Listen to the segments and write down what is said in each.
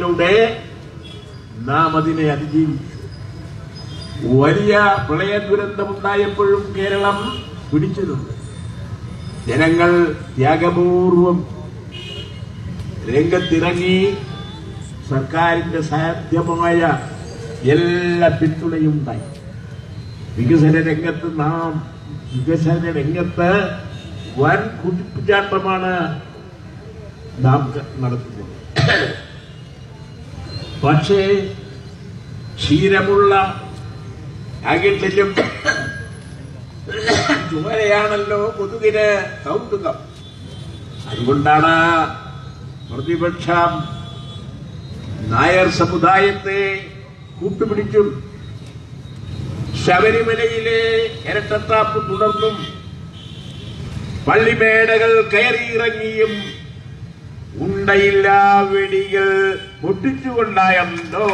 ശ്രമങ്ങളിലൂടെ നാം അതിനെ അതിജീവിച്ചു വലിയ പ്രളയ ദുരന്തമുണ്ടായപ്പോഴും കേരളം പിടിച്ചിരുന്നു ജനങ്ങൾ ത്യാഗപൂർവം രംഗത്തിറങ്ങി സർക്കാരിന്റെ സാധ്യമായ എല്ലാ പിന്തുണയും ഉണ്ടായി വികസന രംഗത്ത് നാം വികസന രംഗത്ത് വൻ കുതിപ്പുചാട്ടമാണ് നാം ക- നടത്തുന്നത് പക്ഷേ ക്ഷീരമുള്ള അകിട്ടിലും ചുമരയാണല്ലോ കൊതുകിന് കൗതുകം അതുകൊണ്ടാണ് പ്രതിപക്ഷം നായർ സമുദായത്തെ കൂട്ടുപിടിച്ചും ശബരിമലയിലെ ഇരട്ടത്താപ്പ് തുടർന്നും പള്ളിമേടകൾ കയറിയിറങ്ങിയും ഉണ്ടയില്ലാ വെടികൾ പൊട്ടിച്ചുകൊണ്ടായല്ലോ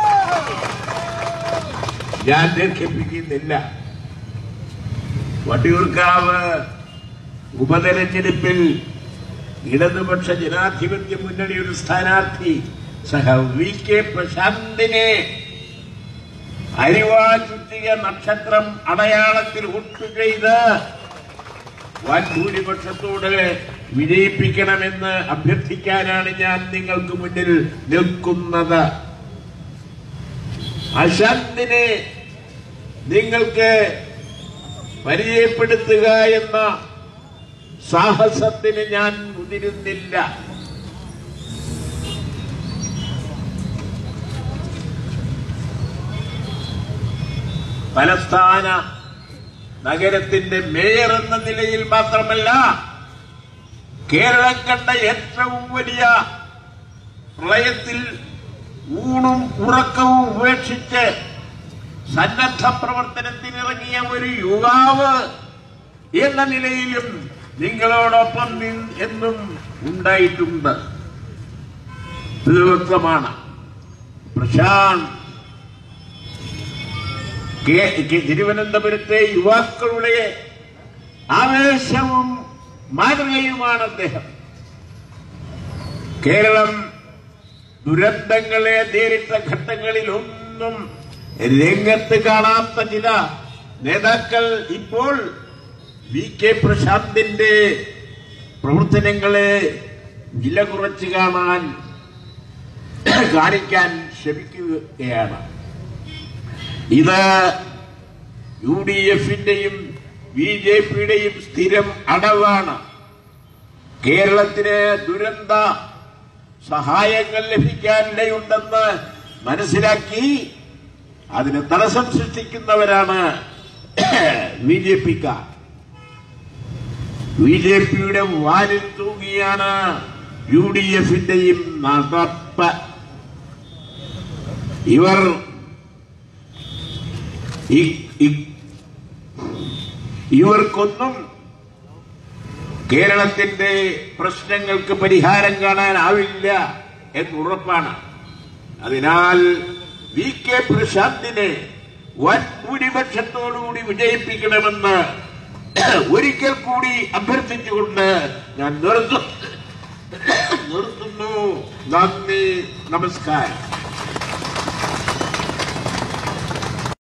ഞാൻ ദീർഘിപ്പിക്കുന്നില്ല വട്ടിയൂർക്കാവ് ഉപതെരഞ്ഞെടുപ്പിൽ ഇടതുപക്ഷ ജനാധിപത്യ മുന്നണിയുടെ സ്ഥാനാർത്ഥി സഹ വി കെ പ്രശാന്തിനെ അരിവാ ചുറ്റിയ നക്ഷത്രം അടയാളത്തിൽ വോട്ട് ചെയ്ത് വൻ ഭൂരിപക്ഷത്തോട് വിജയിപ്പിക്കണമെന്ന് അഭ്യർത്ഥിക്കാനാണ് ഞാൻ നിങ്ങൾക്ക് മുന്നിൽ നിൽക്കുന്നത് അശാന്തിനെ നിങ്ങൾക്ക് പരിചയപ്പെടുത്തുക എന്ന സാഹസത്തിന് ഞാൻ മുതിരുന്നില്ല തലസ്ഥാന നഗരത്തിന്റെ മേയർ എന്ന നിലയിൽ മാത്രമല്ല കേരളം കണ്ട ഏറ്റവും വലിയ പ്രളയത്തിൽ ഊണും ഉറക്കവും ഉപേക്ഷിച്ച് സന്നദ്ധ പ്രവർത്തനത്തിനിറങ്ങിയ ഒരു യുവാവ് എന്ന നിലയിലും നിങ്ങളോടൊപ്പം നി- എന്നും ഉണ്ടായിട്ടുണ്ട് ഇത് വ്യക്തമാണ് പ്രശാന്ത് കെ- കെ- തിരുവനന്തപുരത്തെ യുവാക്കളുടെ ആവേശവും മാതൃകയുമാണ് അദ്ദേഹം കേരളം ദുരന്തങ്ങളെ നേരിട്ട ഘട്ടങ്ങളിലൊന്നും രംഗത്ത് കാണാത്ത ചില നേതാക്കൾ ഇപ്പോൾ വി കെ പ്രശാന്തിന്റെ പ്രവർത്തനങ്ങളെ വില കുറച്ച് കാണാൻ കാണിക്കാൻ ശ്രമിക്കുകയാണ് ഇത് യു ഡി എഫിന്റെയും ബി ജെ പിയുടെയും സ്ഥിരം അടവാണ് കേരളത്തിന് ദുരന്ത സഹായങ്ങൾ ലഭിക്കാനിടയുണ്ടെന്ന് മനസ്സിലാക്കി അതിന് തടസ്സം സൃഷ്ടിക്കുന്നവരാണ് ബി ജെ പിക്കാർ ബി ജെ പിയുടെ വാലിൽ തൂങ്ങിയാണ് യു ഡി എഫിന്റെയും നടപ്പ് ഇവർ ഇ- ഇ- ഇവർക്കൊന്നും കേരളത്തിന്റെ പ്രശ്നങ്ങൾക്ക് പരിഹാരം കാണാനാവില്ല എന്നുറപ്പാണ് അതിനാൽ വി കെ പ്രശാന്തിനെ വൻ ഭൂരിപക്ഷത്തോടുകൂടി വിജയിപ്പിക്കണമെന്ന് ഒരിക്കൽ കൂടി അഭ്യർത്ഥിച്ചുകൊണ്ട് ഞാൻ നിർത്തുന്നു നിർത്തുന്നു നന്ദി നമസ്കാരം